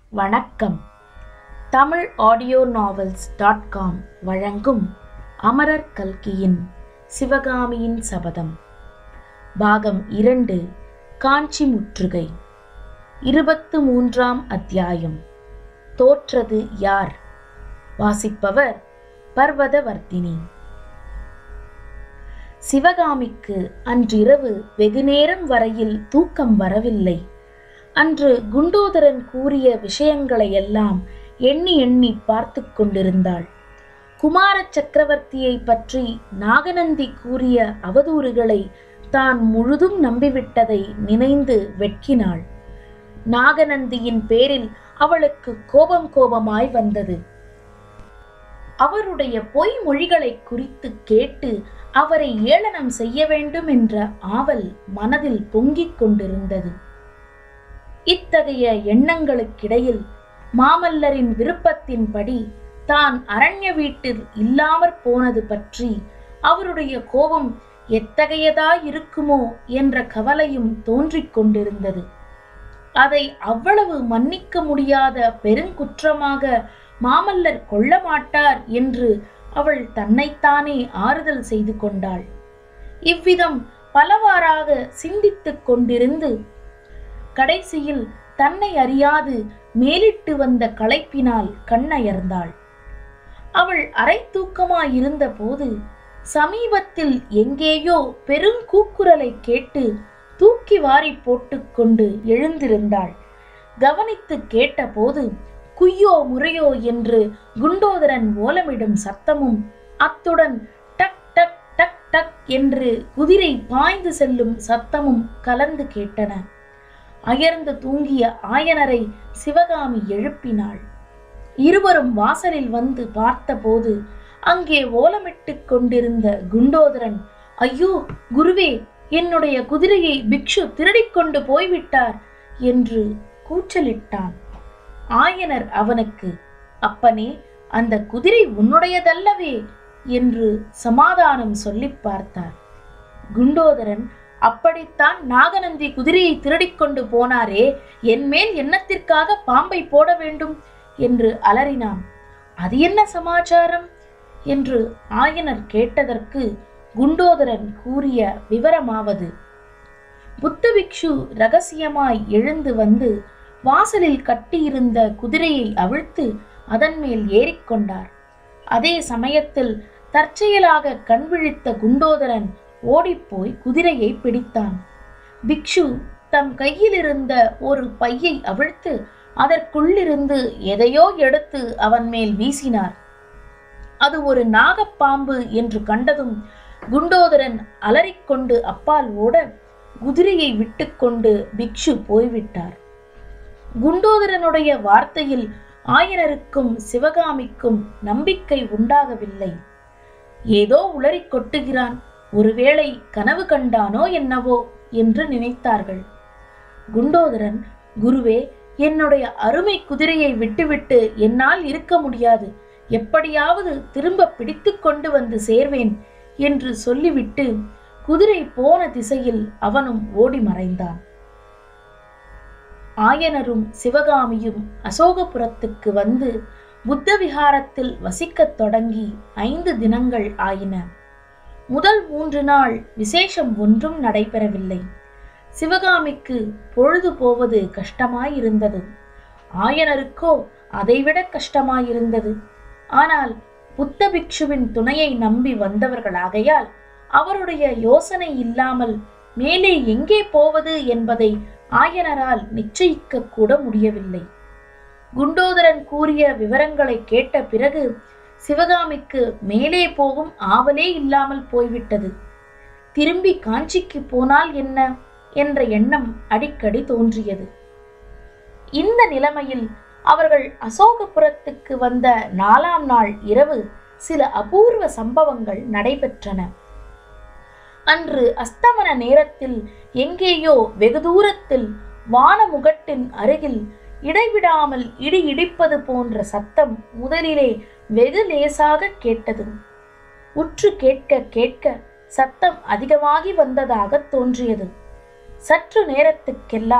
வணக்கம் Tamil audio novels dot com வழங்கும் அமரர் கல்கியின் சிவகாமியின் சபதம் பாகம் இரண்டு காஞ்சி முற்றுகை இருபத்து மூன்றாம் அத்தியாயம் தோற்றது யார் வாசிப்பவர் பர்வதவர்த்தினி சிவகாமிக்கு அன்றிரவு வெகுநேரம் வரையில் தூக்கம் வரவில்லை அன்று குண்டோதரன் கூறிய விஷயங்களையெல்லாம் எண்ணி எண்ணி பார்த்து கொண்டிருந்தாள் குமார சக்கரவர்த்தியை பற்றி நாகநந்தி கூறிய அவதூறுகளை தான் முழுதும் நம்பிவிட்டதை நினைந்து வெட்கினாள் நாகநந்தியின் பேரில் அவளுக்கு கோபம் கோபமாய் வந்தது அவருடைய பொய் மொழிகளை குறித்து கேட்டு அவரை ஏளனம் செய்ய வேண்டும் என்ற ஆவல் மனதில் பொங்கிக் கொண்டிருந்தது இத்தகைய எண்ணங்களுக்கிடையில் மாமல்லரின் விருப்பத்தின்படி தான் அரண்ய வீட்டில் இல்லாமற் போனது பற்றி அவருடைய கோபம் எத்தகையதாயிருக்குமோ என்ற கவலையும் தோன்றிக் கொண்டிருந்தது அதை அவ்வளவு மன்னிக்க முடியாத பெருங்குற்றமாக மாமல்லர் கொள்ள மாட்டார் என்று அவள் தன்னைத்தானே ஆறுதல் செய்து கொண்டாள் இவ்விதம் பலவாறாக சிந்தித்துக் கொண்டிருந்து கடைசியில் தன்னை அறியாது மேலிட்டு வந்த களைப்பினால் கண்ணயர்ந்தாள் அவள் அரை தூக்கமாயிருந்த போது சமீபத்தில் எங்கேயோ பெருங்கூக்குரலை கேட்டு தூக்கி வாரி போட்டுக்கொண்டு எழுந்திருந்தாள் கவனித்து கேட்டபோது குய்யோ முறையோ என்று குண்டோதரன் ஓலமிடும் சத்தமும் அத்துடன் டக் டக் டக் டக் என்று குதிரை பாய்ந்து செல்லும் சத்தமும் கலந்து கேட்டன அயர்ந்து தூங்கிய ஆயனரை சிவகாமி எழுப்பினாள் இருவரும் வாசலில் வந்து பார்த்தபோது அங்கே ஓலமிட்டு கொண்டிருந்த குண்டோதரன் ஐயோ குருவே என்னுடைய குதிரையை பிக்ஷு திருடிக்கொண்டு போய்விட்டார் என்று கூச்சலிட்டான் ஆயனர் அவனுக்கு அப்பனே அந்த குதிரை உன்னுடையதல்லவே என்று சமாதானம் சொல்லி பார்த்தார் குண்டோதரன் அப்படித்தான் நாகநந்தி குதிரையை திருடிக்கொண்டு போனாரே என் மேல் எண்ணத்திற்காக பாம்பை போட வேண்டும் என்று அலறினான் அது என்ன சமாச்சாரம் என்று ஆயனர் கேட்டதற்கு குண்டோதரன் கூறிய விவரமாவது புத்த பிக்ஷு ரகசியமாய் எழுந்து வந்து வாசலில் கட்டியிருந்த குதிரையை அவிழ்த்து அதன் மேல் ஏறிக்கொண்டார் அதே சமயத்தில் தற்செயலாக கண்விழித்த குண்டோதரன் ஓடிப்போய் குதிரையை பிடித்தான் பிக்ஷு தம் கையில் இருந்த ஒரு பையை அவிழ்த்து அதற்குள்ளிருந்து எதையோ எடுத்து அவன் மேல் வீசினார் அது ஒரு நாகப்பாம்பு என்று கண்டதும் குண்டோதரன் அலறிக்கொண்டு அப்பால் ஓட குதிரையை விட்டுக்கொண்டு பிக்ஷு போய்விட்டார் குண்டோதரனுடைய வார்த்தையில் ஆயனருக்கும் சிவகாமிக்கும் நம்பிக்கை உண்டாகவில்லை ஏதோ உளறிக் கொட்டுகிறான் ஒருவேளை கனவு கண்டானோ என்னவோ என்று நினைத்தார்கள் குண்டோதரன் குருவே என்னுடைய அருமை குதிரையை விட்டுவிட்டு என்னால் இருக்க முடியாது எப்படியாவது திரும்ப பிடித்து கொண்டு வந்து சேர்வேன் என்று சொல்லிவிட்டு குதிரை போன திசையில் அவனும் ஓடி மறைந்தான் ஆயனரும் சிவகாமியும் அசோகபுரத்துக்கு வந்து புத்த விகாரத்தில் வசிக்கத் தொடங்கி ஐந்து தினங்கள் ஆயின முதல் மூன்று நாள் விசேஷம் ஒன்றும் நடைபெறவில்லை சிவகாமிக்கு பொழுது போவது கஷ்டமாயிருந்தது ஆயனருக்கோ அதைவிட கஷ்டமாயிருந்தது ஆனால் புத்த பிக்ஷுவின் துணையை நம்பி வந்தவர்களாகையால் அவருடைய யோசனை இல்லாமல் மேலே எங்கே போவது என்பதை ஆயனரால் நிச்சயிக்க கூட முடியவில்லை குண்டோதரன் கூறிய விவரங்களை கேட்ட பிறகு சிவகாமிக்கு மேலே போகும் ஆவலே இல்லாமல் போய்விட்டது திரும்பி காஞ்சிக்கு போனால் என்ன என்ற எண்ணம் அடிக்கடி தோன்றியது இந்த நிலைமையில் அவர்கள் அசோகபுரத்துக்கு வந்த நாலாம் நாள் இரவு சில அபூர்வ சம்பவங்கள் நடைபெற்றன அன்று அஸ்தமன நேரத்தில் எங்கேயோ வெகு தூரத்தில் வானமுகட்டின் அருகில் இடைவிடாமல் இடி இடிப்பது போன்ற சத்தம் முதலிலே வெகு லேசாக கேட்டது உற்று கேட்க கேட்க சத்தம் அதிகமாகி வந்ததாக தோன்றியது சற்று நேரத்துக்கெல்லாம்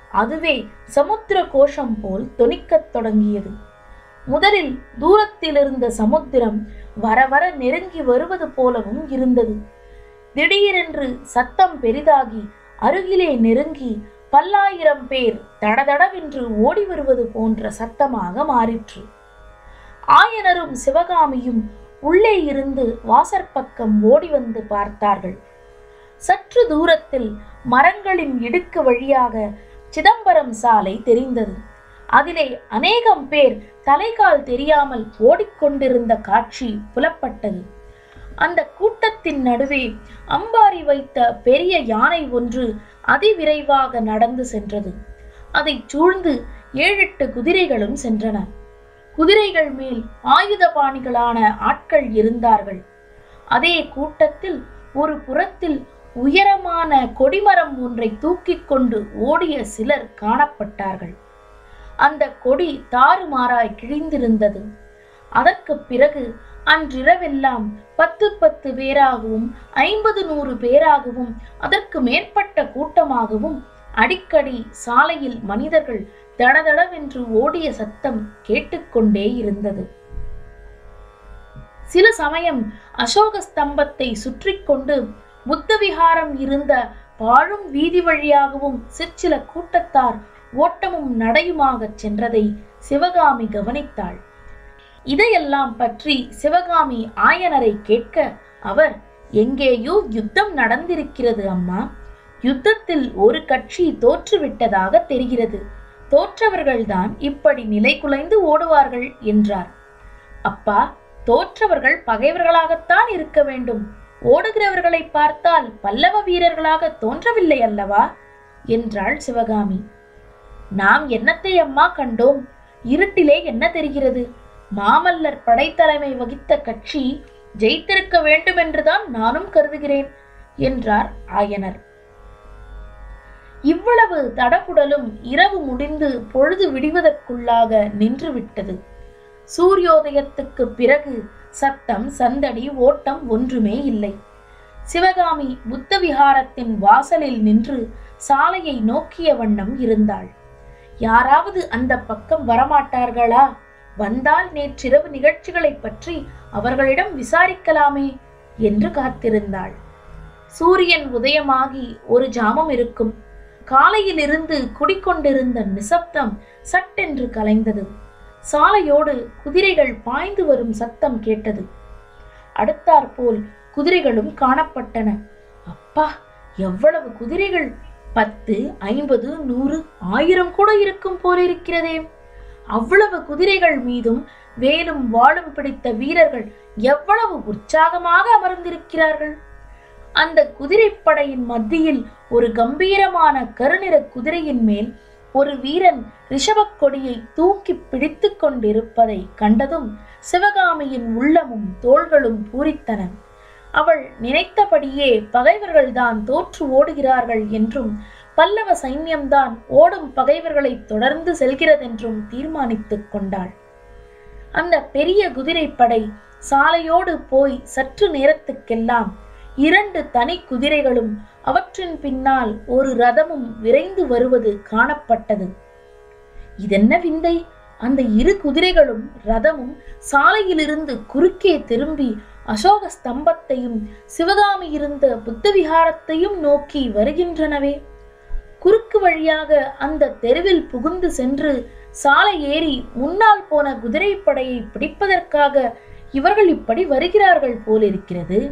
அதுவே சமுத்திர கோஷம் போல் தொனிக்கத் தொடங்கியது முதலில் தூரத்தில் இருந்த சமுத்திரம் வர வர நெருங்கி வருவது போலவும் இருந்தது திடீரென்று சத்தம் பெரிதாகி அருகிலே நெருங்கி பல்லாயிரம் பேர் தடதடவென்று ஓடி வருவது போன்ற சத்தமாக மாறிற்று ஆயனரும் சிவகாமியும் உள்ளே இருந்து வாசற்பக்கம் ஓடி வந்து பார்த்தார்கள் சற்று தூரத்தில் மரங்களின் இடுக்கு வழியாக சிதம்பரம் சாலை தெரிந்தது அதிலே அநேகம் பேர் தலைகால் தெரியாமல் ஓடிக்கொண்டிருந்த காட்சி புலப்பட்டது அந்த கூட்டத்தின் நடுவே அம்பாரி வைத்த பெரிய யானை ஒன்று அதிவிரைவாக நடந்து சென்றது அதைச் சூழ்ந்து ஏழெட்டு குதிரைகளும் சென்றன குதிரைகள் மேல் ஆயுதபாணிகளான ஆட்கள் இருந்தார்கள் அதே கூட்டத்தில் ஒரு புறத்தில் உயரமான கொடிமரம் ஒன்றை தூக்கிக் கொண்டு ஓடிய சிலர் காணப்பட்டார்கள் அந்த கொடி தாறுமாறாய் கிழிந்திருந்தது அதற்கு பிறகு அன்றிரவெல்லாம் பத்து பத்து பேராகவும் ஐம்பது நூறு பேராகவும் அதற்கு மேற்பட்ட கூட்டமாகவும் அடிக்கடி சாலையில் மனிதர்கள் தடதடவென்று ஓடிய சத்தம் கேட்டுக்கொண்டே இருந்தது சில சமயம் அசோக ஸ்தம்பத்தை சுற்றி கொண்டு புத்த விகாரம் இருந்த பாழும் வீதி வழியாகவும் சிற்சில கூட்டத்தார் ஓட்டமும் நடையுமாகச் சென்றதை சிவகாமி கவனித்தாள் இதையெல்லாம் பற்றி சிவகாமி ஆயனரை கேட்க அவர் எங்கேயோ யுத்தம் நடந்திருக்கிறது அம்மா யுத்தத்தில் ஒரு கட்சி தோற்றுவிட்டதாக தெரிகிறது தோற்றவர்கள்தான் இப்படி நிலை குலைந்து ஓடுவார்கள் என்றார் அப்பா தோற்றவர்கள் பகைவர்களாகத்தான் இருக்க வேண்டும் ஓடுகிறவர்களை பார்த்தால் பல்லவ வீரர்களாக தோன்றவில்லை அல்லவா என்றாள் சிவகாமி நாம் என்னத்தை அம்மா கண்டோம் இருட்டிலே என்ன தெரிகிறது மாமல்லர் படைத்தலைமை வகித்த கட்சி ஜெயித்திருக்க வேண்டும் என்றுதான் நானும் கருதுகிறேன் என்றார் ஆயனர் இவ்வளவு தடபுடலும் இரவு முடிந்து பொழுது விடிவதற்குள்ளாக நின்றுவிட்டது சூரியோதயத்துக்கு பிறகு சத்தம் சந்தடி ஓட்டம் ஒன்றுமே இல்லை சிவகாமி புத்த விகாரத்தின் வாசலில் நின்று சாலையை நோக்கிய வண்ணம் இருந்தாள் யாராவது அந்த பக்கம் வரமாட்டார்களா வந்தால் நேற்றிரவு நிகழ்ச்சிகளைப் பற்றி அவர்களிடம் விசாரிக்கலாமே என்று காத்திருந்தாள் சூரியன் உதயமாகி ஒரு ஜாமம் இருக்கும் காலையிலிருந்து குடிக்கொண்டிருந்த நிசப்தம் சட்டென்று கலைந்தது சாலையோடு குதிரைகள் பாய்ந்து வரும் சத்தம் கேட்டது அடுத்தாற்போல் குதிரைகளும் காணப்பட்டன அப்பா எவ்வளவு குதிரைகள் பத்து ஐம்பது நூறு ஆயிரம் கூட இருக்கும் போலிருக்கிறதே அவ்வளவு குதிரைகள் மீதும் வேலும் வாளும் பிடித்த வீரர்கள் எவ்வளவு உற்சாகமாக அமர்ந்திருக்கிறார்கள் அந்த குதிரைப்படையின் மத்தியில் ஒரு கம்பீரமான கருநிற குதிரையின் மேல் ஒரு வீரன் ரிஷபக் கொடியை தூக்கி பிடித்துக் கொண்டிருப்பதை கண்டதும் சிவகாமியின் உள்ளமும் தோள்களும் பூரித்தன அவள் நினைத்தபடியே பகைவர்கள்தான் தோற்று ஓடுகிறார்கள் என்றும் பல்லவ சைன்யம்தான் ஓடும் பகைவர்களை தொடர்ந்து செல்கிறதென்றும் தீர்மானித்துக் கொண்டாள் அந்த பெரிய குதிரைப்படை சாலையோடு போய் சற்று நேரத்துக்கெல்லாம் இரண்டு தனி குதிரைகளும் அவற்றின் பின்னால் ஒரு ரதமும் விரைந்து வருவது காணப்பட்டது இதென்ன விந்தை அந்த இரு குதிரைகளும் ரதமும் சாலையிலிருந்து குறுக்கே திரும்பி அசோக ஸ்தம்பத்தையும் சிவகாமி இருந்த புத்த விகாரத்தையும் நோக்கி வருகின்றனவே குறுக்கு வழியாக அந்த தெருவில் புகுந்து சென்று சாலை ஏறி முன்னால் போன குதிரைப்படையை பிடிப்பதற்காக இவர்கள் இப்படி வருகிறார்கள் போலிருக்கிறது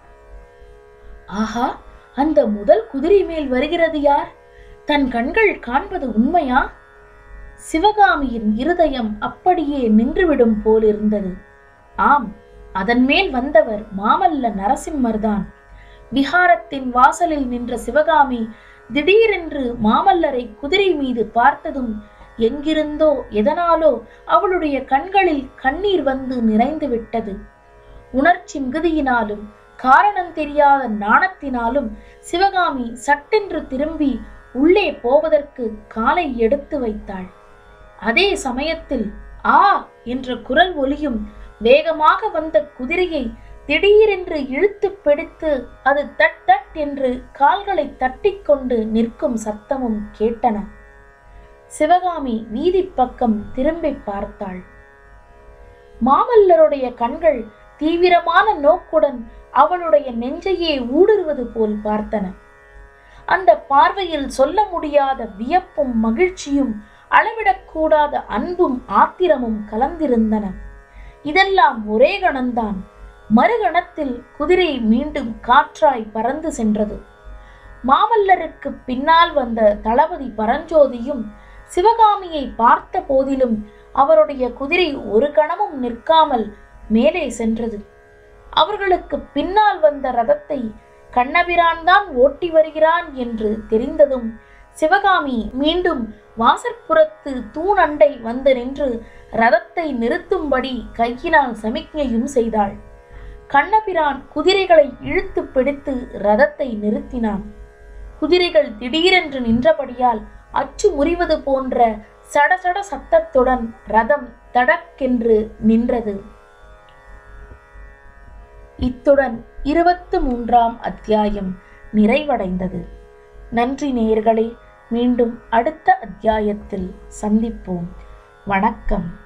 ஆஹா அந்த முதல் குதிரை மேல் வருகிறது யார் தன் கண்கள் காண்பது உண்மையா சிவகாமியின் இருதயம் அப்படியே நின்றுவிடும் போலிருந்தது ஆம் அதன் மேல் வந்தவர் மாமல்ல நரசிம்மர்தான் விஹாரத்தின் வாசலில் நின்ற சிவகாமி திடீரென்று மாமல்லரை குதிரை மீது பார்த்ததும் எங்கிருந்தோ எதனாலோ அவளுடைய கண்களில் கண்ணீர் வந்து நிறைந்து விட்டது உணர்ச்சி மிகுதியினாலும் காரணம் தெரியாத நாணத்தினாலும் சிவகாமி சட்டென்று திரும்பி உள்ளே போவதற்கு காலை எடுத்து வைத்தாள் அதே சமயத்தில் ஆ என்ற குரல் ஒலியும் வேகமாக வந்த குதிரையை திடீரென்று இழுத்து பிடித்து அது தட் தட் என்று கால்களை தட்டிக்கொண்டு நிற்கும் சத்தமும் கேட்டன சிவகாமி வீதி பக்கம் திரும்பி பார்த்தாள் மாமல்லருடைய கண்கள் தீவிரமான நோக்குடன் அவளுடைய நெஞ்சையே ஊடுருவது போல் பார்த்தன அந்த பார்வையில் சொல்ல முடியாத வியப்பும் மகிழ்ச்சியும் அளவிடக்கூடாத அன்பும் ஆத்திரமும் கலந்திருந்தன இதெல்லாம் ஒரே கணம்தான் மறுகணத்தில் குதிரை மீண்டும் காற்றாய் பறந்து சென்றது மாமல்லருக்கு பின்னால் வந்த தளபதி பரஞ்சோதியும் சிவகாமியை பார்த்த போதிலும் அவருடைய குதிரை ஒரு கணமும் நிற்காமல் மேலே சென்றது அவர்களுக்கு பின்னால் வந்த ரதத்தை கண்ணபிரான் தான் ஓட்டி வருகிறான் என்று தெரிந்ததும் சிவகாமி மீண்டும் வாசற்புறத்து தூணண்டை வந்து நின்று ரதத்தை நிறுத்தும்படி கையினால் சமிக்ஞையும் செய்தாள் கண்ணபிரான் குதிரைகளை இழுத்து பிடித்து ரதத்தை நிறுத்தினான் குதிரைகள் திடீரென்று நின்றபடியால் அச்சு முறிவது போன்ற சடசட சத்தத்துடன் ரதம் தடக்கென்று நின்றது இத்துடன் இருபத்து மூன்றாம் அத்தியாயம் நிறைவடைந்தது நன்றி நேயர்களே மீண்டும் அடுத்த அத்தியாயத்தில் சந்திப்போம் வணக்கம்